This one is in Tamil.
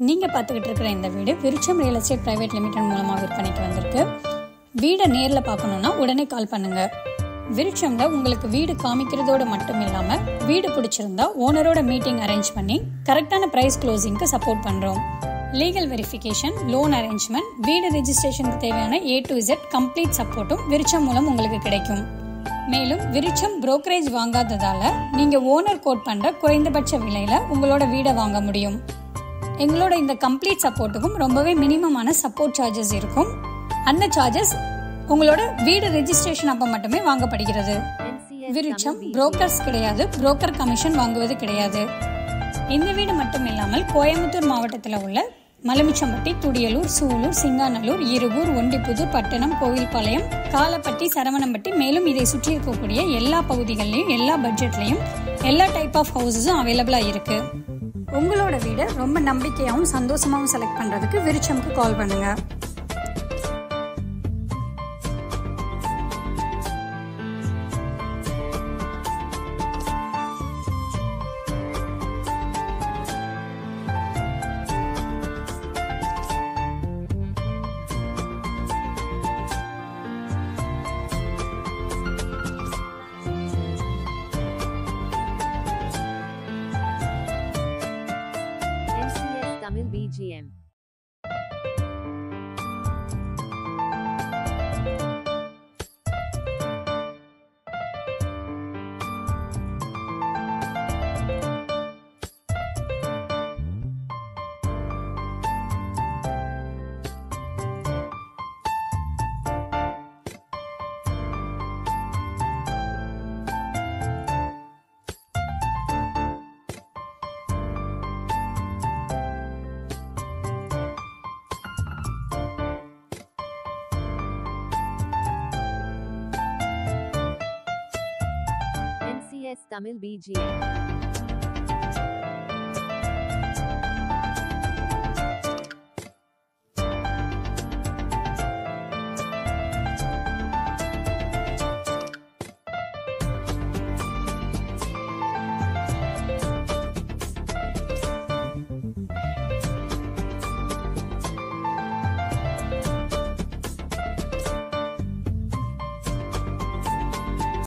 நீங்கள் பார்த்துக்கிட்டு இருக்கிற இந்த வீடு Virutcham real estate private limited மூலமாக விற்பனைக்கு வந்திருக்கு வீடை நேரில் பார்க்கணுன்னா உடனே கால் பண்ணுங்க விருச்சம்ல உங்களுக்கு வீடு காமிக்கிறதோட மட்டும் இல்லாமல் வீடு பிடிச்சிருந்தா ஓனரோட மீட்டிங் அரேஞ்ச் பண்ணி கரெக்டான ப்ரைஸ் க்ளோசிங்க்கு சப்போர்ட் பண்ணுறோம் லீகல் வெரிஃபிகேஷன் லோன் அரேஞ்ச்மெண்ட் வீடு ரெஜிஸ்ட்ரேஷனுக்கு தேவையான ஏ டு இசட் கம்ப்ளீட் சப்போர்ட்டும் விருச்சம் மூலம் உங்களுக்கு கிடைக்கும் மேலும் விருச்சம் brokerage வாங்காததால நீங்க ஓனர் கோட் பண்ற குறைந்தபட்ச விலையில உங்களோட வீடை வாங்க முடியும் எங்களோட இந்த கம்ப்ளீட் சப்போர்ட்டுக்கும் ரொம்பவே மினிமமான சப்போர்ட் சார்ஜஸ் இருக்கும் அந்த சார்ஜஸ் உங்களோட வீடு ரெஜிஸ்ட்ரேஷன் அப்ப மட்டுமே வாங்கப்படுகிறது விருச்சம் புரோக்கர்ஸ் கிடையாது புரோக்கர் கமிஷன் வாங்குவது கிடையாது இந்த வீடு மட்டும் இல்லாமல் கோயம்புத்தூர் மாவட்டத்தில் உள்ள மலமிச்சம்பட்டி துடியலூர் சூலூர் சிங்காநல்லூர் இருகூர் ஒண்டிப்புதூர் பட்டணம் கோவில்பாளையம் காலப்பட்டி சரவணம்பட்டி மேலும் இதை சுற்றி இருக்கக்கூடிய எல்லா பகுதிகள்லையும் எல்லா பட்ஜெட்லையும் எல்லா டைப் ஆஃப் ஹவுசஸும் அவைலபிளாக இருக்கு உங்களோட வீடை ரொம்ப நம்பிக்கையாகவும் சந்தோஷமாகவும் செலக்ட் பண்ணுறதுக்கு விருச்சம்க்கு கால் பண்ணுங்க NCS Tamil BGM. NCS Tamil BGM.